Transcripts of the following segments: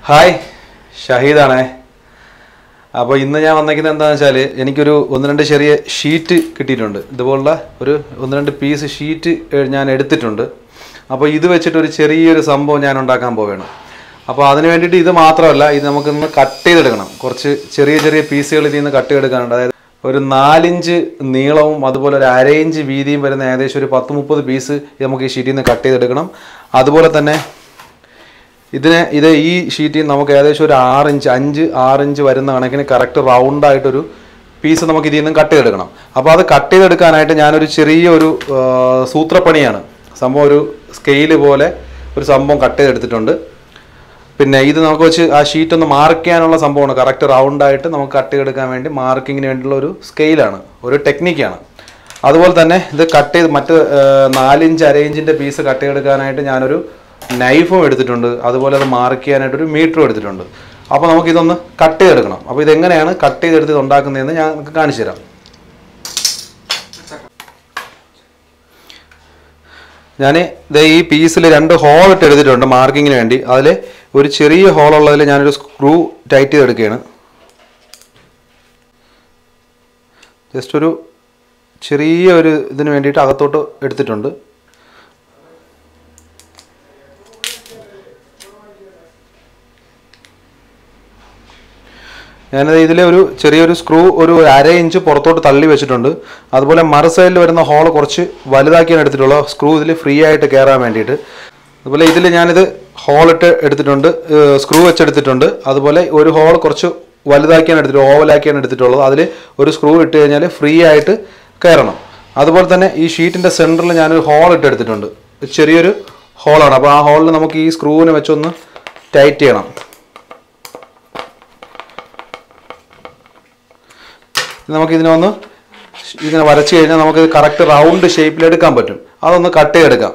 hi ഷഹീദാണേ അപ്പോൾ ഇന്ന് ഞാൻ വന്നേക്കുന്നത് എന്താണെന്ന് വെച്ചാൽ എനിക്കൊരു ഒന്ന് രണ്ട് ചെറിയ ഷീറ്റ് കിട്ടിയിട്ടുണ്ട് ഇതുപോലുള്ള ഒരു ഒന്ന് രണ്ട് പീസ് ഷീറ്റ് ഞാൻ എടുത്തിട്ടുണ്ട് അപ്പോൾ ഇത് വെച്ചിട്ട് ഒരു ചെറിയൊരു സംഭവം ഞാൻ ഉണ്ടാക്കാൻ പോവുകയാണ് അപ്പോൾ അതിന് വേണ്ടിയിട്ട് ഇത് മാത്രമല്ല ഇത് നമുക്കിന്ന് കട്ട് ചെയ്തെടുക്കണം കുറച്ച് ചെറിയ ചെറിയ പീസുകൾ ഇതിൽ നിന്ന് കട്ട് ചെയ്തെടുക്കാനുണ്ട് അതായത് ഒരു നാലിഞ്ച് നീളവും അതുപോലെ ഒരു അര ഇഞ്ച് വീതിയും വരുന്ന ഏകദേശം ഒരു പത്ത് മുപ്പത് പീസ് നമുക്ക് ഈ ഷീറ്റിൽ നിന്ന് കട്ട് ചെയ്തെടുക്കണം അതുപോലെ തന്നെ ഇതിന് ഇത് ഈ ഷീറ്റിൽ നമുക്ക് ഏകദേശം ഒരു ആറ് ഇഞ്ച് അഞ്ച് ആറ് ഇഞ്ച് വരുന്ന കണക്കിന് കറക്റ്റ് റൗണ്ട് ആയിട്ടൊരു പീസ് നമുക്ക് ഇതിൽ നിന്നും കട്ട് ചെയ്തെടുക്കണം അപ്പോൾ അത് കട്ട് ചെയ്തെടുക്കാനായിട്ട് ഞാനൊരു ചെറിയൊരു ആ, സൂത്രപ്പണിയാണ് സംഭവം ഒരു സ്കെയില് പോലെ ഒരു സംഭവം കട്ട് ചെയ്തെടുത്തിട്ടുണ്ട് പിന്നെ ഇത് നമുക്ക് വെച്ച് ആ ഷീറ്റ് ഒന്ന് മാർക്ക് ചെയ്യാനുള്ള സംഭവമാണ് കറക്റ്റ് റൗണ്ട് ആയിട്ട് നമുക്ക് കട്ട് ചെയ്തെടുക്കാൻ വേണ്ടി മാർക്കിങ്ങിന് വേണ്ടിയുള്ള ഒരു സ്കെയിലാണ് ഒരു ടെക്നിക്കാണ് അതുപോലെ തന്നെ ഇത് കട്ട് ചെയ്ത് മറ്റ് ആ, നാലിഞ്ച് അര ഇഞ്ചിൻ്റെ പീസ് കട്ട് ചെയ്തെടുക്കാനായിട്ട് ഞാനൊരു നൈഫും എടുത്തിട്ടുണ്ട് അതുപോലെ അത് മാർക്ക് ചെയ്യാനായിട്ടൊരു മീറ്ററും എടുത്തിട്ടുണ്ട് അപ്പോൾ നമുക്ക് ഇതൊന്ന് കട്ട് ചെയ്തെടുക്കണം അപ്പോൾ ഇതെങ്ങനെയാണ് കട്ട് ചെയ്തെടുത്ത് ഇത് ഉണ്ടാക്കുന്നതെന്ന് ഞാൻ നിങ്ങൾക്ക് കാണിച്ചു തരാം ഞാൻ ഇത് ഈ പീസിൽ രണ്ട് ഹോൾ ഇട്ട് എടുത്തിട്ടുണ്ട് മാർക്കിങ്ങിന് വേണ്ടി അതിൽ ഒരു ചെറിയ ഹോൾ ഉള്ളതിൽ ഞാനൊരു സ്ക്രൂ ടൈറ്റ് ചെയ്തെടുക്കുകയാണ് ജസ്റ്റ് ഒരു ചെറിയ ഒരു ഇതിന് വേണ്ടിയിട്ട് അകത്തോട്ട് എടുത്തിട്ടുണ്ട് ഞാനത് ഇതിൽ ഒരു ചെറിയൊരു സ്ക്രൂ ഒരു അര ഇഞ്ച് പുറത്തോട്ട് തള്ളി വെച്ചിട്ടുണ്ട് അതുപോലെ മറു സൈഡിൽ വരുന്ന ഹോൾ കുറച്ച് വലുതാക്കിയാണ് എടുത്തിട്ടുള്ളത് സ്ക്രൂ ഇതിൽ ഫ്രീ ആയിട്ട് കയറാൻ വേണ്ടിയിട്ട് അതുപോലെ ഇതിൽ ഞാനിത് ഹോളിട്ട് എടുത്തിട്ടുണ്ട് സ്ക്രൂ വെച്ചെടുത്തിട്ടുണ്ട് അതുപോലെ ഒരു ഹോൾ കുറച്ച് വലുതാക്കിയാണ് എടുത്തിട്ട് ഓവലാക്കിയാണ് എടുത്തിട്ടുള്ളത് അതിൽ ഒരു സ്ക്രൂ ഇട്ട് കഴിഞ്ഞാൽ ഫ്രീ ആയിട്ട് കയറണം അതുപോലെ തന്നെ ഈ ഷീറ്റിൻ്റെ സെൻറ്ററിൽ ഞാനൊരു ഹോൾ ഇട്ട് എടുത്തിട്ടുണ്ട് ചെറിയൊരു ഹോളാണ് അപ്പോൾ ആ ഹോളിൽ നമുക്ക് ഈ സ്ക്രൂവിനെ വെച്ചൊന്ന് ടൈറ്റ് ചെയ്യണം നമുക്ക് ഇതിനൊന്ന് ഇങ്ങനെ വരച്ച് കഴിഞ്ഞാൽ നമുക്ക് കറക്റ്റ് റൗണ്ട് ഷേപ്പിൽ എടുക്കാൻ പറ്റും അതൊന്ന് കട്ട് ചെയ്തെടുക്കാം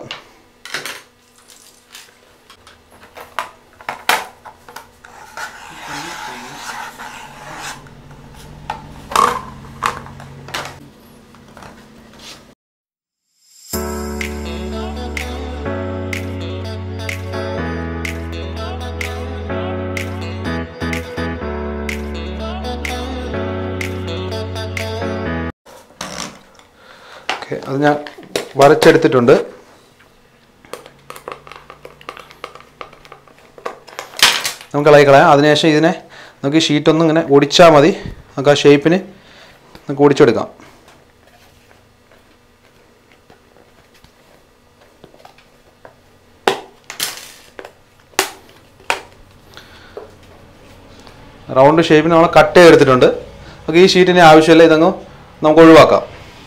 ഓക്കെ അത് ഞാൻ വരച്ചെടുത്തിട്ടുണ്ട് നമുക്ക് ഇളകി കളയാം അതിനുശേഷം ഇതിനെ നമുക്ക് ഈ ഷീറ്റ് ഒന്ന് ഇങ്ങനെ ഒടിച്ചാൽ മതി നമുക്ക് ആ ഷേപ്പിന് നമുക്ക് ഒടിച്ചെടുക്കാം റൗണ്ട് ഷേപ്പിന് നമ്മൾ കട്ട് ചെയ്തെടുത്തിട്ടുണ്ട് നമുക്ക് ഈ ഷീറ്റിന് ആവശ്യമില്ല ഇതങ്ങ് നമുക്ക് ഒഴിവാക്കാം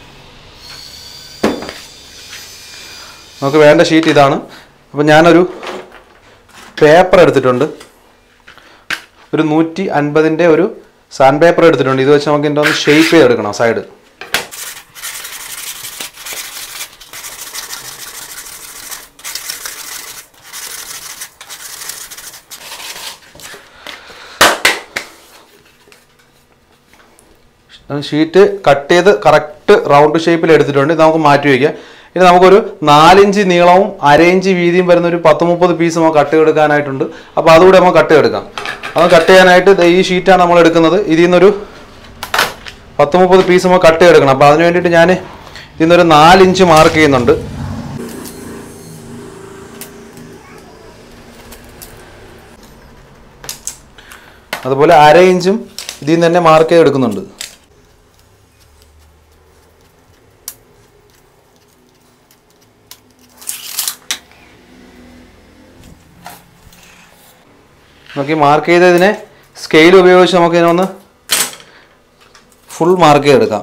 നമുക്ക് വേണ്ട ഷീറ്റ് ഇതാണ് അപ്പോൾ ഞാനൊരു പേപ്പർ എടുത്തിട്ടുണ്ട് ഒരു നൂറ്റി അൻപതിൻ്റെ ഒരു സാൻഡ് പേപ്പർ എടുത്തിട്ടുണ്ട് ഇത് വെച്ച് നമുക്ക് ഇതിൻ്റെ ഒന്ന് ഷേപ്പ് ചെയ്തെടുക്കണം സൈഡ് ഷീറ്റ് കട്ട് ചെയ്ത് കറക്റ്റ് റൗണ്ട് ഷേപ്പിൽ എടുത്തിട്ടുണ്ട് ഇത് നമുക്ക് മാറ്റി വയ്ക്കാം ഇനി നമുക്കൊരു നാലിഞ്ച് നീളവും അര ഇഞ്ച് വീതിയും വരുന്ന ഒരു പത്ത് മുപ്പത് പീസ് നമുക്ക് കട്ട് ചെയ്തെടുക്കാനായിട്ടുണ്ട് അപ്പോൾ അതുകൂടെ നമുക്ക് കട്ട് ചെയ്തെടുക്കാം അത് കട്ട് ചെയ്യാനായിട്ട് ദേ ഈ ഷീറ്റാണ് നമ്മൾ എടുക്കുന്നത് ഇതിൽ നിന്നൊരു പത്ത് മുപ്പത് പീസ് നമുക്ക് കട്ട് ചെയ്തെടുക്കണം അപ്പോൾ അതിന് വേണ്ടിയിട്ട് ഞാൻ ഇതിൽ നിന്നൊരു നാലിഞ്ച് മാർക്ക് ചെയ്യുന്നുണ്ട് അതുപോലെ അര ഇഞ്ചും ഇതിൽ നിന്ന് തന്നെ മാർക്ക് ചെയ്തെടുക്കുന്നുണ്ട് നമുക്ക് ഈ മാർക്ക് ചെയ്തതിനെ സ്കെയിൽ ഉപയോഗിച്ച് നമുക്ക് ഇതിനൊന്ന് ഫുൾ മാർക്ക് ചെയ്തെടുക്കാം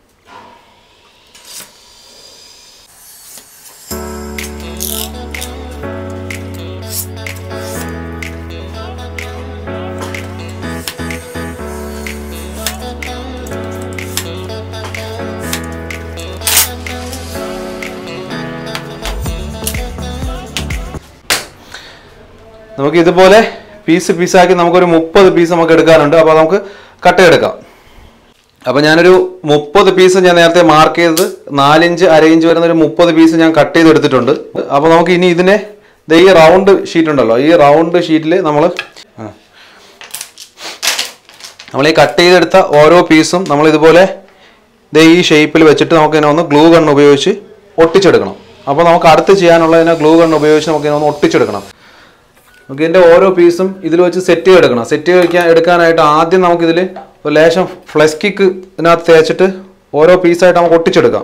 നമുക്ക് ഇതുപോലെ പീസ് പീസാക്കി നമുക്കൊരു മുപ്പത് പീസ് നമുക്ക് എടുക്കാനുണ്ട് അപ്പോൾ നമുക്ക് കട്ട് ചെയ്തെടുക്കാം അപ്പോൾ ഞാനൊരു മുപ്പത് പീസ് ഞാൻ നേരത്തെ മാർക്ക് ചെയ്തത് നാലിഞ്ച് അര ഇഞ്ച് വരുന്ന ഒരു മുപ്പത് പീസ് ഞാൻ കട്ട് ചെയ്ത് എടുത്തിട്ടുണ്ട് അപ്പോൾ നമുക്ക് ഇനി ഇതിനെ ഇത് ഈ റൗണ്ട് ഷീറ്റ് ഉണ്ടല്ലോ ഈ റൗണ്ട് ഷീറ്റിൽ നമ്മൾ നമ്മൾ ഈ കട്ട് ചെയ്തെടുത്ത ഓരോ പീസും നമ്മൾ ഇതുപോലെ ദേ ഈ ഷേപ്പിൽ വെച്ചിട്ട് നമുക്ക് ഇതിനെ ഒന്ന് ഗ്ലൂ ഗൺ ഉപയോഗിച്ച് ഒട്ടിച്ചെടുക്കണം അപ്പോൾ നമുക്ക് അടുത്ത് ചെയ്യാനുള്ളതിനെ ഗ്ലൂ ഗൺ ഉപയോഗിച്ച് നമുക്ക് ഇതിനെ ഒന്ന് ഒട്ടിച്ചെടുക്കണം നമുക്ക് ഇതിൻ്റെ ഓരോ പീസും ഇതിൽ വെച്ച് സെറ്റ് ചെയ്തെടുക്കണം സെറ്റ് ചെയ്ത് എടുക്കാനായിട്ട് ആദ്യം നമുക്കിതിൽ ഒരു ലേശം ഫ്ലെസ് കിക്ക് ഇതിനകത്ത് തേച്ചിട്ട് ഓരോ പീസായിട്ട് നമുക്ക് ഒട്ടിച്ചെടുക്കാം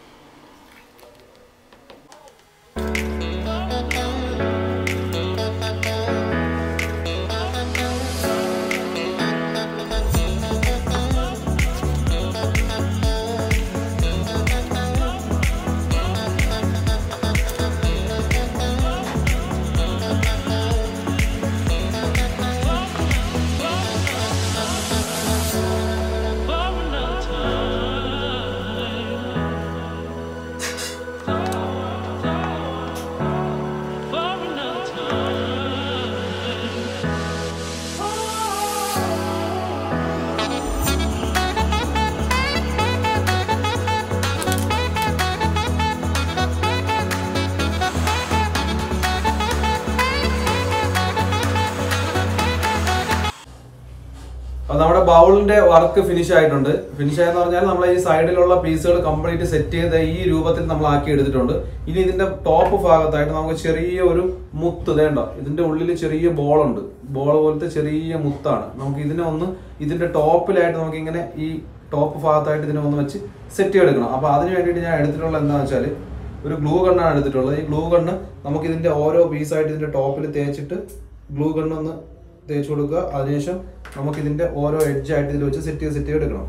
അപ്പോൾ നമ്മുടെ ബൗളിന്റെ വർക്ക് ഫിനിഷ് ആയിട്ടുണ്ട് ഫിനിഷ് ആയെന്ന് പറഞ്ഞാൽ നമ്മൾ ഈ സൈഡിലുള്ള പീസുകൾ കംപ്ലീറ്റ് സെറ്റ് ചെയ്ത് ഈ രൂപത്തിൽ നമ്മൾ ആക്കി എടുത്തിട്ടുണ്ട് ഇനി ഇതിന്റെ ടോപ്പ് ഭാഗത്തായിട്ട് നമുക്ക് ചെറിയ ഒരു മുത്ത് വേണ്ട ഇതിന്റെ ഉള്ളിൽ ചെറിയ ബോൾ ഉണ്ട് ബോൾ പോലത്തെ ചെറിയ മുത്താണ് നമുക്ക് ഇതിനെ ഒന്ന് ഇതിന്റെ ടോപ്പിലായിട്ട് നമുക്ക് ഇങ്ങനെ ഈ ടോപ്പ് ഭാഗത്തായിട്ട് ഇതിനെ ഒന്ന് വെച്ച് സെറ്റ് ചെയ്തെടുക്കണം അപ്പോൾ അതിന് വേണ്ടിയിട്ട് ഞാൻ എടുത്തിട്ടുള്ള എന്താണെന്ന് വെച്ചാൽ ഒരു ഗ്ലൂ ഗണ്ണാണ് എടുത്തിട്ടുള്ളത് ഈ ഗ്ലൂ ഗണ്ണ് നമുക്ക് ഇതിന്റെ ഓരോ പീസായിട്ട് ഇതിന്റെ ടോപ്പിൽ തേച്ചിട്ട് ഗ്ലൂ ഗണ്ണ് ഒന്ന് തേച്ച് കൊടുക്കുക അതിനുശേഷം നമുക്ക് ഇതിന്റെ ഓരോ എഡ്ജ് ആയിട്ട് ഇതിൽ വെച്ച് സെറ്റ് ചെയ്ത് സെറ്റ് ചെയ്ത് എടുക്കണം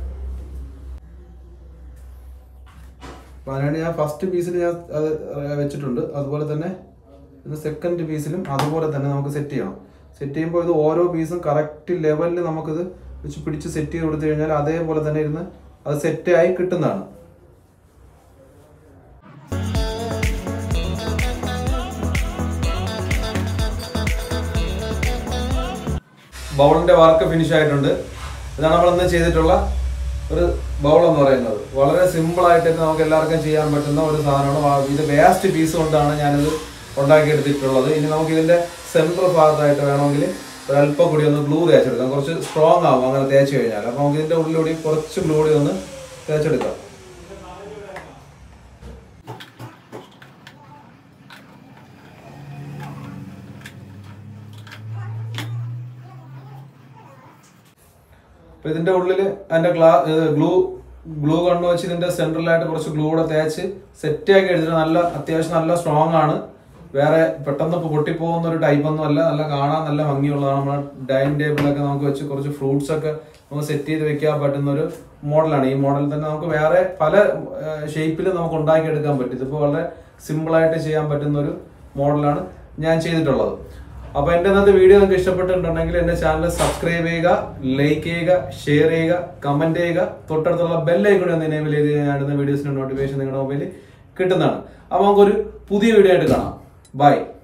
അപ്പൊ അതിനാണ് ഞാൻ ഫസ്റ്റ് പീസിൽ ഞാൻ അത് വെച്ചിട്ടുണ്ട് അതുപോലെ തന്നെ ഇത് സെക്കൻഡ് പീസിലും അതുപോലെ തന്നെ നമുക്ക് സെറ്റ് ചെയ്യണം സെറ്റ് ചെയ്യുമ്പോൾ ഇത് ഓരോ പീസും കറക്റ്റ് ലെവലിൽ നമുക്കിത് വെച്ച് പിടിച്ച് സെറ്റ് ചെയ്ത് കൊടുത്തു കഴിഞ്ഞാൽ അതേപോലെ തന്നെ ഇരുന്ന് അത് സെറ്റ് ആയി കിട്ടുന്നതാണ് ബൗളിന്റെ വർക്ക് ഫിനിഷ് ആയിട്ടുണ്ട് ഇതാണ് നമ്മൾ ഇന്ന് ചെയ്തിട്ടുള്ള ഒരു ബൗൾ എന്ന് പറയുന്നത് വളരെ സിമ്പിൾ ആയിട്ട് നമുക്ക് എല്ലാവർക്കും ചെയ്യാൻ പറ്റുന്ന ഒരു സാധനമാണ് വാ- ഇത് വേസ്റ്റ് പീസ് കൊണ്ടാണ് ഞാനിത് ഉണ്ടാക്കിയെടുത്തിട്ടുള്ളത് ഇനി നമുക്ക് ഇതിന്റെ സെൻട്രൽ ഭാഗത്തായിട്ട് വേണമെങ്കിൽ ഒരല്പം കൂടി ഒന്ന് ഗ്ലൂ തേച്ചെടുക്കാം കുറച്ച് സ്ട്രോങ് ആവും അങ്ങനെ തേച്ച് കഴിഞ്ഞാൽ അപ്പോൾ നമുക്ക് ഇതിന്റെ ഉള്ളിലൂടെ കുറച്ച് ഗ്ലൂ കൂടി ഒന്ന് തേച്ചെടുക്കാം അപ്പൊ ഇതിന്റെ ഉള്ളിൽ അതിന്റെ ഗ്ലാ ഗ്ലൂ ഗ്ലൂ കണ്ണു വെച്ച് ഇതിന്റെ സെൻട്രലായിട്ട് കുറച്ച് ഗ്ലൂ കൂടെ തേച്ച് സെറ്റ് ആക്കി എടുത്തിട്ട് നല്ല അത്യാവശ്യം നല്ല സ്ട്രോങ് ആണ് വേറെ പെട്ടെന്ന് പൊട്ടിപ്പോകുന്ന ഒരു ടൈപ്പ് ഒന്നും അല്ല നല്ല കാണാൻ നല്ല ഭംഗിയുള്ളതാണ് നമ്മുടെ ഡൈനിങ് ടേബിളൊക്കെ നമുക്ക് വെച്ച് കുറച്ച് ഫ്രൂട്ട്സ് ഒക്കെ നമുക്ക് സെറ്റ് ചെയ്ത് വെക്കാൻ പറ്റുന്ന ഒരു മോഡലാണ് ഈ മോഡൽ തന്നെ നമുക്ക് വേറെ പല ഷേപ്പിൽ നമുക്ക് ഉണ്ടാക്കിയെടുക്കാൻ പറ്റും ഇതിപ്പോൾ വളരെ സിമ്പിൾ ആയിട്ട് ചെയ്യാൻ പറ്റുന്ന ഒരു മോഡലാണ് ഞാൻ ചെയ്തിട്ടുള്ളത് അപ്പൊ എന്റെ ഇന്നത്തെ വീഡിയോ നിങ്ങൾക്ക് ഇഷ്ടപ്പെട്ടിട്ടുണ്ടെങ്കിൽ എന്റെ ചാനൽ സബ്സ്ക്രൈബ് ചെയ്യുക ലൈക്ക് ചെയ്യുക ഷെയർ ചെയ്യുക കമന്റ് ചെയ്യുക തൊട്ടടുത്തുള്ള ബെല്ലൈക്കൂടെ ഒന്ന് എനേബിൾ ചെയ്ത് ഞാൻ ഇടുന്ന വീഡിയോസിന്റെ നോട്ടിഫിക്കേഷൻ നിങ്ങളുടെ മൊബൈലിൽ കിട്ടുന്നതാണ് അപ്പൊ നമുക്കൊരു പുതിയ വീഡിയോ ആയിട്ട് കാണാം ബൈ